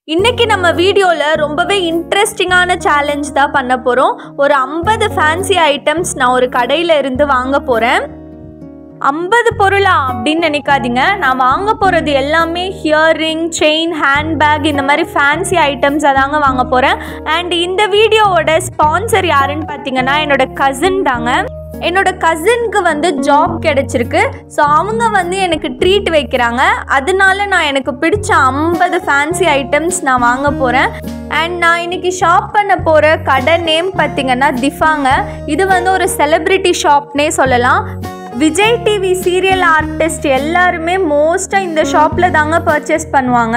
இன்னைக்கு நம்ம வீடியோவில் ரொம்பவே இன்ட்ரெஸ்டிங்கான சேலஞ்ச் தான் பண்ண போகிறோம் ஒரு ஐம்பது ஃபேன்சி ஐட்டம்ஸ் நான் ஒரு கடையில் இருந்து வாங்க போகிறேன் ஐம்பது பொருளா அப்படின்னு நினைக்காதீங்க நான் வாங்க போகிறது எல்லாமே ஹியரிங் செயின் ஹேண்ட்பேக் இந்த மாதிரி ஃபேன்சி ஐட்டம்ஸ் தாங்க வாங்க போகிறேன் அண்ட் இந்த வீடியோவோட ஸ்பான்சர் யாருன்னு பார்த்தீங்கன்னா என்னோட கசின் தாங்க என்னோட கசின்க்கு வந்து ஜாப் கிடைச்சிருக்கு ஸோ அவங்க வந்து எனக்கு ட்ரீட் வைக்கிறாங்க அதனால நான் எனக்கு பிடிச்ச ஐம்பது ஃபேன்சி ஐட்டம்ஸ் நான் வாங்க போகிறேன் அண்ட் நான் இன்னைக்கு ஷாப் பண்ண போகிற கடை நேம் பார்த்தீங்கன்னா திஃபாங்க இது வந்து ஒரு செலிப்ரிட்டி ஷாப்னே சொல்லலாம் விஜய் டிவி சீரியல் ஆர்டிஸ்ட் எல்லாருமே மோஸ்ட்டாக இந்த ஷாப்பில் தாங்க பர்ச்சேஸ் பண்ணுவாங்க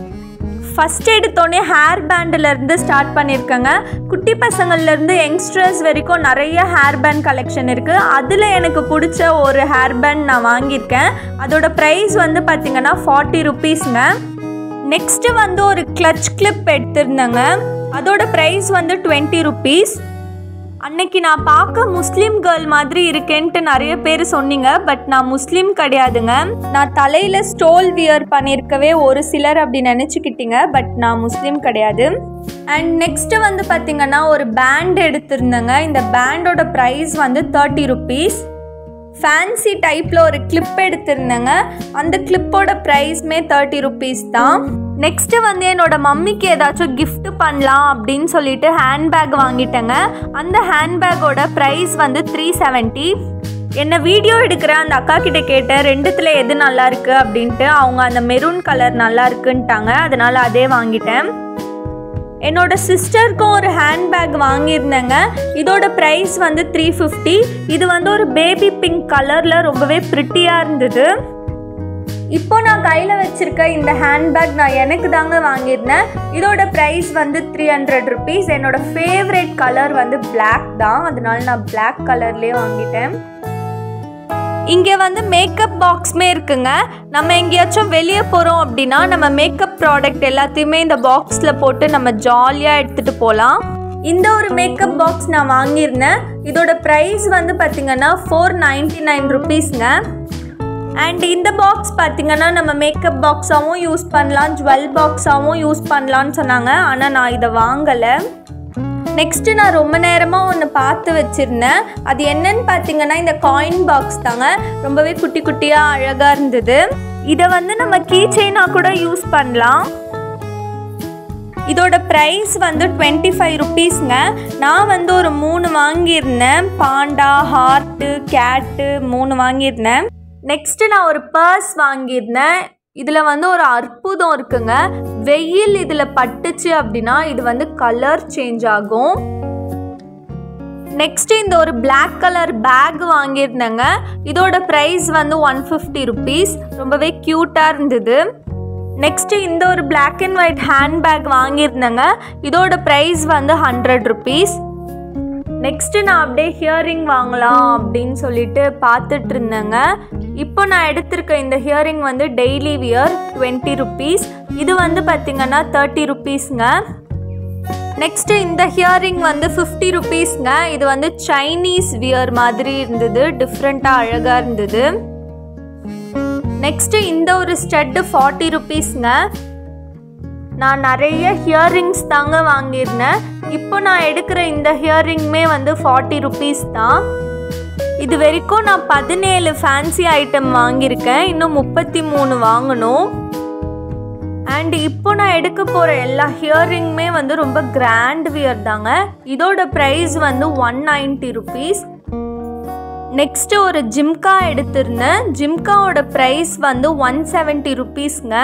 ஃபஸ்ட் எடுத்தோடனே ஹேர் பேண்டிலேருந்து ஸ்டார்ட் பண்ணியிருக்கேங்க குட்டி பசங்கள்லேருந்து யங்ஸ்டர்ஸ் வரைக்கும் நிறைய ஹேர் பேண்ட் கலெக்ஷன் இருக்குது அதில் எனக்கு பிடிச்ச ஒரு ஹேர் பேண்ட் நான் வாங்கியிருக்கேன் அதோட ப்ரைஸ் வந்து பார்த்திங்கன்னா ஃபார்ட்டி ருபீஸ்ங்க நெக்ஸ்ட்டு வந்து ஒரு கிளச் கிளிப் எடுத்திருந்தேங்க அதோட ப்ரைஸ் வந்து டுவெண்ட்டி ருபீஸ் அன்னைக்கு நான் பார்க்க முஸ்லீம் கேர்ள் மாதிரி இருக்கேன்ட்டு நிறைய பேர் சொன்னீங்க பட் நான் முஸ்லீம் கிடையாதுங்க நான் தலையில் ஸ்டோல் வியர் பண்ணியிருக்கவே ஒரு சிலர் அப்படி நினச்சிக்கிட்டீங்க பட் நான் முஸ்லீம் கிடையாது அண்ட் நெக்ஸ்ட்டு வந்து பார்த்திங்கன்னா ஒரு பேண்ட் எடுத்திருந்தேங்க இந்த பேண்டோட ப்ரைஸ் வந்து தேர்ட்டி ருபீஸ் ஃபேன்சி டைப்பில் ஒரு கிளிப் எடுத்திருந்தேங்க அந்த கிளிப்போட ப்ரைஸ்மே தேர்ட்டி ருபீஸ் தான் நெக்ஸ்ட்டு வந்து என்னோட மம்மிக்கு ஏதாச்சும் gift பண்ணலாம் அப்படின்னு சொல்லிட்டு ஹேண்ட்பேக் வாங்கிட்டேங்க அந்த ஹேண்ட்பேக்கோட ப்ரைஸ் வந்து த்ரீ செவன்ட்டி என்ன வீடியோ எடுக்கிற அந்த அக்கா கிட்ட கேட்டேன் ரெண்டுத்துல எது நல்லா இருக்கு அப்படின்ட்டு அவங்க அந்த மெரூன் கலர் நல்லா இருக்குன்ட்டாங்க அதனால அதே வாங்கிட்டேன் என்னோட சிஸ்டருக்கும் ஒரு ஹேண்ட்பேக் வாங்கியிருந்தேங்க இதோட ப்ரைஸ் வந்து த்ரீ ஃபிஃப்டி இது வந்து ஒரு பேபி பிங்க் கலரில் ரொம்பவே ப்ரிட்டியாக இருந்தது இப்போ நான் கையில் வச்சிருக்க இந்த ஹேண்ட்பேக் நான் எனக்கு தாங்க வாங்கியிருந்தேன் இதோட ப்ரைஸ் வந்து த்ரீ ஹண்ட்ரட் ருபீஸ் என்னோட ஃபேவரட் கலர் வந்து Black தான் அதனால நான் Black கலர்லேயே வாங்கிட்டேன் இங்கே வந்து மேக்கப் பாக்ஸுமே இருக்குங்க நம்ம எங்கேயாச்சும் வெளியே போகிறோம் அப்படின்னா நம்ம மேக்கப் ப்ராடக்ட் எல்லாத்தையுமே இந்த பாக்ஸில் போட்டு நம்ம ஜாலியாக எடுத்துகிட்டு போகலாம் இந்த ஒரு மேக்கப் பாக்ஸ் நான் வாங்கியிருந்தேன் இதோட ப்ரைஸ் வந்து பார்த்திங்கன்னா ஃபோர் நைன்டி நைன் ருபீஸ்ங்க அண்ட் இந்த பாக்ஸ் பார்த்தீங்கன்னா நம்ம மேக்கப் பாக்ஸாகவும் யூஸ் பண்ணலாம் ஜுவல் பாக்ஸாகவும் யூஸ் பண்ணலான்னு சொன்னாங்க ஆனால் நான் இதை வாங்கலை நெக்ஸ்ட்டு நான் ரொம்ப நேரமாக ஒன்று பார்த்து வச்சுருந்தேன் அது என்னன்னு பார்த்தீங்கன்னா இந்த காயின் பாக்ஸ் தாங்க ரொம்பவே குட்டி குட்டியாக அழகாக இருந்தது இதை வந்து நம்ம கீ செயினாக கூட யூஸ் பண்ணலாம் இதோட ப்ரைஸ் வந்து டுவெண்ட்டி ஃபைவ் ருபீஸ்ங்க நான் வந்து ஒரு மூணு வாங்கியிருந்தேன் பாண்டா ஹார்ட்டு கேட்டு மூணு வாங்கியிருந்தேன் நெக்ஸ்ட்டு நான் ஒரு பர்ஸ் வாங்கியிருந்தேன் இதில் வந்து ஒரு அற்புதம் இருக்குங்க வெயில் இதில் பட்டுச்சு அப்படின்னா இது வந்து கலர் சேஞ்ச் ஆகும் நெக்ஸ்ட் இந்த ஒரு Black கலர் பேக் வாங்கியிருந்தேங்க இதோட ப்ரைஸ் வந்து ஒன் ஃபிஃப்டி ருபீஸ் ரொம்பவே க்யூட்டாக இருந்தது நெக்ஸ்ட் இந்த ஒரு Black அண்ட் ஒயிட் ஹேண்ட்பேக் வாங்கியிருந்தேங்க இதோட ப்ரைஸ் வந்து ஹண்ட்ரட் ருபீஸ் நெக்ஸ்ட்டு நான் அப்படியே ஹியரிங் வாங்கலாம் அப்படின்னு சொல்லிட்டு பார்த்துட்டு இருந்தேங்க இப்போ நான் எடுத்திருக்க இந்த ஹியரிங் வந்து டெய்லி வியர் டுவெண்ட்டி ருபீஸ் இது வந்து பார்த்திங்கன்னா தேர்ட்டி ருபீஸ்ங்க நெக்ஸ்ட்டு இந்த ஹியரிங் வந்து ஃபிஃப்டி ருபீஸ்ங்க இது வந்து சைனீஸ் வியர் மாதிரி இருந்தது டிஃப்ரெண்ட்டாக அழகாக இருந்தது நெக்ஸ்ட்டு இந்த ஒரு ஸ்டட்டு ஃபார்ட்டி ருபீஸ்ங்க நான் நிறைய ஹியரிங்ஸ் தாங்க வாங்கியிருந்தேன் இப்போ நான் எடுக்கிற இந்த ஹியரிங்குமே வந்து ஃபார்ட்டி ருபீஸ் தான் இது வரைக்கும் நான் பதினேழு ஃபேன்சி ஐட்டம் வாங்கியிருக்கேன் இன்னும் முப்பத்தி மூணு வாங்கணும் அண்ட் இப்போ நான் எடுக்க போகிற எல்லா ஹியரிங்குமே வந்து ரொம்ப கிராண்ட் வியர் தாங்க இதோட ப்ரைஸ் வந்து ஒன் நைன்ட்டி ருபீஸ் நெக்ஸ்ட்டு ஒரு ஜிம்கா எடுத்திருந்தேன் ஜிம்காவோட ப்ரைஸ் வந்து ஒன் செவன்ட்டி ருபீஸ்ங்க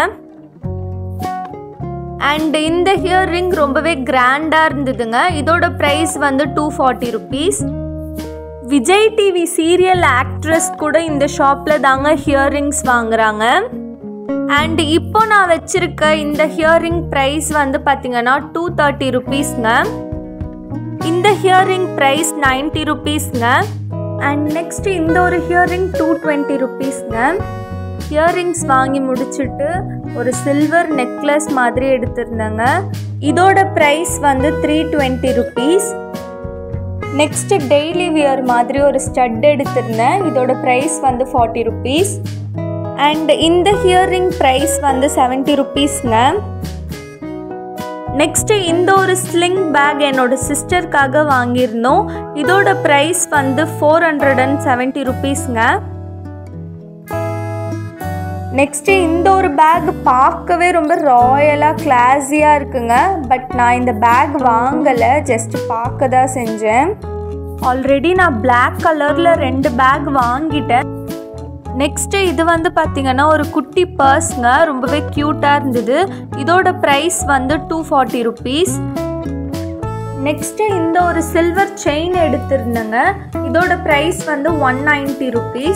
அண்ட் இந்த ஹியரிங் ரொம்பவே கிராண்டாக இருந்ததுங்க இதோட ப்ரைஸ் வந்து two forty rupees Vijay TV serial actress கூட இந்த ஷாப்பில் தாங்க ஹியரிங்ஸ் வாங்குறாங்க அண்ட் இப்போ நான் வச்சிருக்க இந்த ஹியரிங் ப்ரைஸ் வந்து பார்த்தீங்கன்னா டூ தேர்ட்டி ருபீஸ்ங்க இந்த ஹியரிங் ப்ரைஸ் நைன்ட்டி ருபீஸ்ங்க அண்ட் நெக்ஸ்ட் இந்த ஒரு ஹியரிங் டூ டுவெண்ட்டி ருபீஸ்ங்க இயரிங்ஸ் வாங்கி முடிச்சுட்டு ஒரு சில்வர் நெக்லஸ் மாதிரி எடுத்திருந்தேங்க இதோட ப்ரைஸ் வந்து three twenty rupees next daily wear மாதிரி ஒரு ஸ்டட் எடுத்திருந்தேன் இதோட ப்ரைஸ் வந்து ஃபார்ட்டி ருபீஸ் அண்ட் இந்த ஹியரிங் ப்ரைஸ் வந்து செவன்ட்டி ருபீஸ்ங்க நெக்ஸ்ட்டு இந்த ஒரு ஸ்லிங் பேக் என்னோட சிஸ்டருக்காக வாங்கியிருந்தோம் இதோட ப்ரைஸ் வந்து ஃபோர் ஹண்ட்ரட் அண்ட் செவன்ட்டி ருபீஸ்ங்க நெக்ஸ்ட்டு இந்த ஒரு பேக் பார்க்கவே ரொம்ப ராயலாக கிளாஸியாக இருக்குங்க பட் நான் இந்த பேக் வாங்கலை ஜஸ்ட் பார்க்க தான் செஞ்சேன் ஆல்ரெடி நான் Black கலரில் ரெண்டு பேக் வாங்கிட்டேன் நெக்ஸ்ட்டு இது வந்து பார்த்தீங்கன்னா ஒரு குட்டி பர்ஸ்ங்க ரொம்பவே க்யூட்டாக இருந்தது இதோட ப்ரைஸ் வந்து டூ ஃபார்ட்டி ருபீஸ் நெக்ஸ்ட்டு இந்த ஒரு சில்வர் செயின் எடுத்திருந்தேங்க இதோட ப்ரைஸ் வந்து ஒன் நைன்ட்டி ருபீஸ்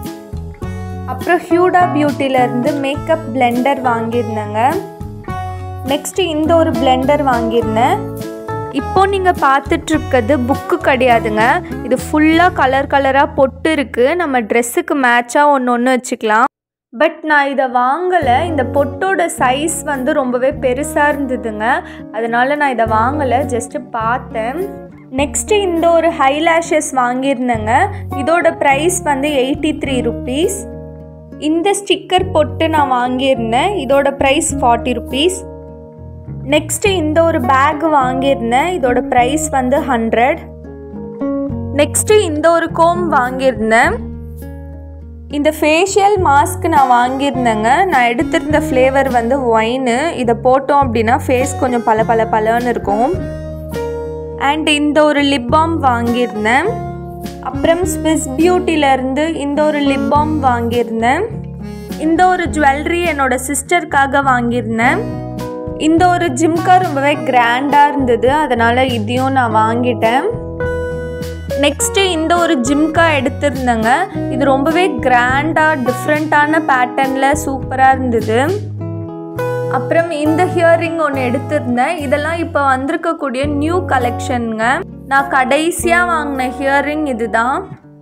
அப்புறம் ஹியூடா பியூட்டிலேருந்து மேக்கப் பிளெண்டர் வாங்கியிருந்தேங்க நெக்ஸ்ட்டு இந்த ஒரு பிளெண்டர் வாங்கியிருந்தேன் இப்போ நீங்கள் பார்த்துட்ருக்கிறது புக்கு கிடையாதுங்க இது ஃபுல்லாக கலர் கலராக பொட்டு இருக்குது நம்ம ட்ரெஸ்ஸுக்கு மேட்சாக ஒன்று ஒன்று வச்சுக்கலாம் பட் நான் இதை வாங்கலை இந்த பொட்டோட சைஸ் வந்து ரொம்பவே பெருசாக இருந்ததுங்க அதனால நான் இதை வாங்கலை ஜஸ்ட்டு பார்த்தேன் நெக்ஸ்ட்டு இந்த ஒரு ஹைலாஷஸ் வாங்கியிருந்தேங்க இதோட ப்ரைஸ் வந்து எயிட்டி த்ரீ ருபீஸ் இந்த ஸ்டிக்கர் பொட்டு நான் வாங்கியிருந்தேன் இதோட ப்ரைஸ் ஃபார்ட்டி ருபீஸ் நெக்ஸ்ட்டு இந்த ஒரு பேக் வாங்கியிருந்தேன் இதோட ப்ரைஸ் வந்து ஹண்ட்ரட் நெக்ஸ்ட்டு இந்த ஒரு கோம் வாங்கியிருந்தேன் இந்த ஃபேஷியல் மாஸ்க் நான் வாங்கியிருந்தேங்க நான் எடுத்திருந்த ஃப்ளேவர் வந்து ஒயின்னு இதை போட்டோம் அப்படின்னா ஃபேஸ் கொஞ்சம் பல பல பலன்னு இருக்கும் அண்ட் இந்த ஒரு லிப் பாம் வாங்கியிருந்தேன் அப்புறம் ஸ்விஸ் பியூட்டிலேருந்து இந்த ஒரு லிப் பாம் வாங்கியிருந்தேன் இந்த ஒரு ஜுவல்லரி என்னோட சிஸ்டருக்காக வாங்கியிருந்தேன் இந்த ஒரு ஜிம்கா ரொம்பவே கிராண்டாக இருந்தது அதனால் இதையும் நான் வாங்கிட்டேன் நெக்ஸ்ட்டு இந்த ஒரு ஜிம்கா எடுத்திருந்தேங்க இது ரொம்பவே கிராண்டாக டிஃப்ரெண்ட்டான பேட்டர்னில் சூப்பராக இருந்தது அப்புறம் இந்த ஹியரிங் ஒன்று எடுத்திருந்தேன் இதெல்லாம் இப்போ வந்திருக்கக்கூடிய நியூ கலெக்ஷனுங்க நான் கடைசியாக வாங்கின ஹியரிங் இதுதான்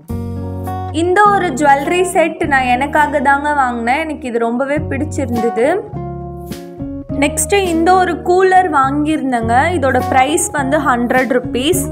இந்த ஒரு ஜுவல்லரி செட் நான் எனக்காக தாங்க வாங்கினேன் எனக்கு இது ரொம்பவே பிடிச்சிருந்தது நெக்ஸ்ட்டு இந்த ஒரு கூலர் வாங்கியிருந்தேங்க இதோட ப்ரைஸ் வந்து ஹண்ட்ரட் ருபீஸ்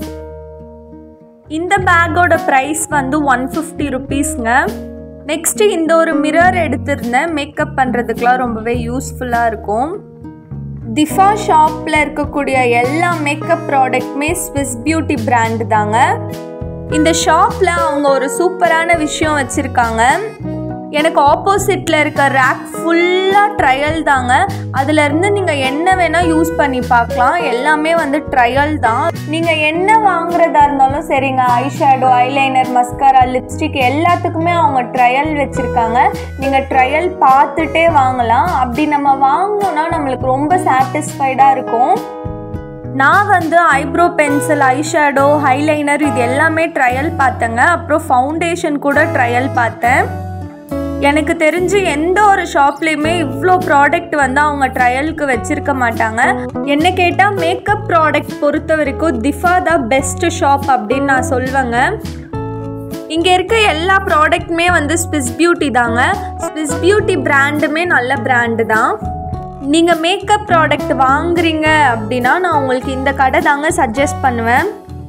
இந்த பேக்கோட ப்ரைஸ் வந்து ஒன் ஃபிஃப்டி ருபீஸ்ங்க நெக்ஸ்ட்டு இந்த ஒரு மிரர் எடுத்திருந்தேன் மேக்கப் பண்ணுறதுக்கெலாம் ரொம்பவே யூஸ்ஃபுல்லாக இருக்கும் திஃபா ஷாப்பில் இருக்கக்கூடிய எல்லா மேக்கப் ப்ராடக்ட்டுமே ஸ்விஸ் பியூட்டி பிராண்டு தாங்க இந்த ஷாப்பில் அவங்க ஒரு சூப்பரான விஷயம் வச்சுருக்காங்க எனக்கு ஆப்போசிட்டில் இருக்க ரேக் ஃபுல்லாக ட்ரையல் தாங்க அதுலேருந்து நீங்கள் என்ன வேணால் யூஸ் பண்ணி பார்க்கலாம் எல்லாமே வந்து ட்ரையல் தான் நீங்கள் என்ன வாங்குறதா இருந்தாலும் சரிங்க ஐஷேடோ ஐலைனர் மஸ்காரா லிப்ஸ்டிக் எல்லாத்துக்குமே அவங்க ட்ரையல் வச்சுருக்காங்க நீங்கள் ட்ரையல் பார்த்துட்டே வாங்கலாம் அப்படி நம்ம வாங்கினோன்னா நம்மளுக்கு ரொம்ப சாட்டிஸ்ஃபைடாக இருக்கும் நான் வந்து ஐப்ரோ பென்சில் ஐஷேடோ ஹைலைனர் இது எல்லாமே ட்ரையல் பார்த்தேங்க அப்புறம் ஃபவுண்டேஷன் கூட ட்ரையல் பார்த்தேன் எனக்கு தெரிஞ்சு எந்த ஒரு ஷாப்லேயுமே இவ்வளோ ப்ராடக்ட் வந்து அவங்க ட்ரையலுக்கு வச்சுருக்க மாட்டாங்க என்ன கேட்டால் மேக்கப் ப்ராடக்ட் பொறுத்த வரைக்கும் திஃபா தான் பெஸ்ட் ஷாப் அப்படின்னு நான் சொல்வேங்க இங்கே இருக்க எல்லா ப்ராடக்ட்டுமே வந்து ஸ்விஸ் பியூட்டி தாங்க ஸ்விஸ் பியூட்டி பிராண்டுமே நல்ல பிராண்டு தான் நீங்கள் மேக்கப் ப்ராடக்ட் வாங்குறீங்க அப்படின்னா நான் உங்களுக்கு இந்த கடை தாங்க சஜஸ்ட் பண்ணுவேன்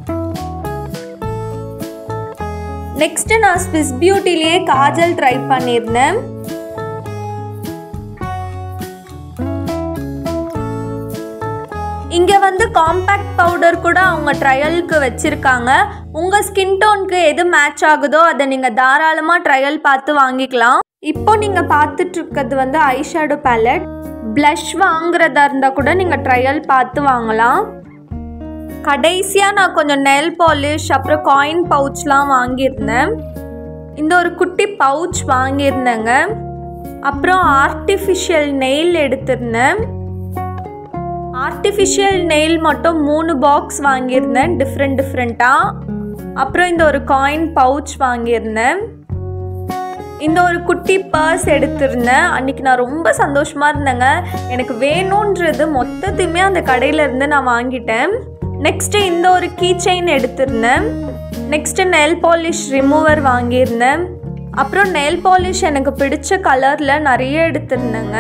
நெக்ஸ்ட்டு நான் ஸ்விஸ் பியூட்டிலேயே காஜல் ட்ரை பண்ணியிருந்தேன் இங்கே வந்து காம்பேக்ட் பவுடர் கூட அவங்க ட்ரையலுக்கு வச்சுருக்காங்க உங்கள் ஸ்கின் டோனுக்கு எது மேட்ச் ஆகுதோ அதை நீங்கள் தாராளமாக ட்ரையல் பார்த்து வாங்கிக்கலாம் இப்போ நீங்கள் பார்த்துட்டு இருக்கிறது வந்து ஐஷேடோ பேலட் ப்ளஷ் வாங்குறதா இருந்தால் கூட நீங்கள் ட்ரையல் பார்த்து வாங்கலாம் கடைசியாக நான் கொஞ்சம் நெல் பாலிஷ் அப்புறம் காயின் பவுச்லாம் வாங்கியிருந்தேன் இந்த ஒரு குட்டி பவுச் வாங்கியிருந்தேங்க அப்புறம் ஆர்டிஃபிஷியல் நெயில் எடுத்திருந்தேன் ஆர்டிஃபிஷியல் நெயில் மட்டும் மூணு பாக்ஸ் வாங்கியிருந்தேன் டிஃப்ரெண்ட் டிஃப்ரெண்ட்டாக அப்புறம் இந்த ஒரு காயின் பவுச் வாங்கியிருந்தேன் இந்த ஒரு குட்டி பர்ஸ் எடுத்திருந்தேன் அன்றைக்கி நான் ரொம்ப சந்தோஷமாக இருந்தேங்க எனக்கு வேணுன்றது மொத்தத்தையுமே அந்த கடையில இருந்து நான் வாங்கிட்டேன் நெக்ஸ்ட்டு இந்த ஒரு கீ செயின் எடுத்திருந்தேன் நெக்ஸ்ட்டு நெல் பாலிஷ் ரிமூவர் வாங்கியிருந்தேன் அப்புறம் நெல் பாலிஷ் எனக்கு பிடிச்ச கலரில் நிறைய எடுத்திருந்தேங்க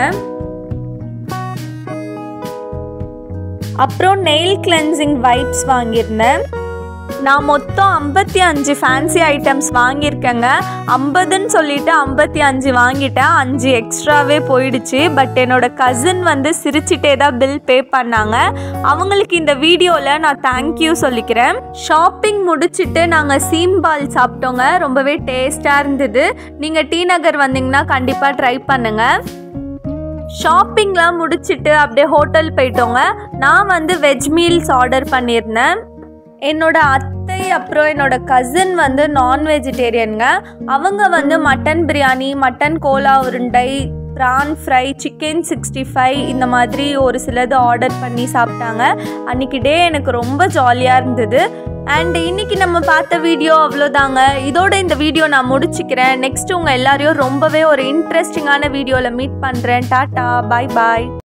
அப்புறம் நெயில் கிளென்சிங் வைப்ஸ் வாங்கியிருந்தேன் நான் மொத்தம் ஐம்பத்தி அஞ்சு ஃபேன்சி ஐட்டம்ஸ் வாங்கியிருக்கேங்க ஐம்பதுன்னு சொல்லிட்டு ஐம்பத்தி அஞ்சு வாங்கிட்டேன் அஞ்சு எக்ஸ்ட்ராவே போயிடுச்சு பட் என்னோட கசின் வந்து சிரிச்சிட்டே தான் பில் பே பண்ணாங்க அவங்களுக்கு இந்த வீடியோவில் நான் தேங்க்யூ சொல்லிக்கிறேன் ஷாப்பிங் முடிச்சுட்டு நாங்கள் சீம் பால் சாப்பிட்டோங்க ரொம்பவே டேஸ்ட்டாக இருந்தது நீங்கள் டி நகர் வந்தீங்கன்னா கண்டிப்பாக ட்ரை பண்ணுங்கள் ஷாப்பிங்லாம் முடிச்சிட்டு அப்படியே ஹோட்டல் போயிட்டோங்க நான் வந்து வெஜ் மீல்ஸ் ஆர்டர் பண்ணியிருந்தேன் என்னோட அத்தை அப்புறம் என்னோட கசின் வந்து நான் வெஜிடேரியனுங்க அவங்க வந்து மட்டன் பிரியாணி மட்டன் கோலா உருண்டை prawn fry chicken sixty five இந்த மாதிரி ஒரு சிலது ஆர்டர் பண்ணி சாப்பிட்டாங்க அன்றைக்கி டே எனக்கு ரொம்ப ஜாலியாக இருந்தது அண்ட் இன்னைக்கு நம்ம பார்த்த வீடியோ அவ்வளோதாங்க இதோட இந்த வீடியோ நான் முடிச்சுக்கிறேன் நெக்ஸ்ட் உங்கள் எல்லாரையும் ரொம்பவே ஒரு இன்ட்ரெஸ்டிங்கான வீடியோவில் மீட் பண்ணுறேன் டாட்டா பாய் பாய்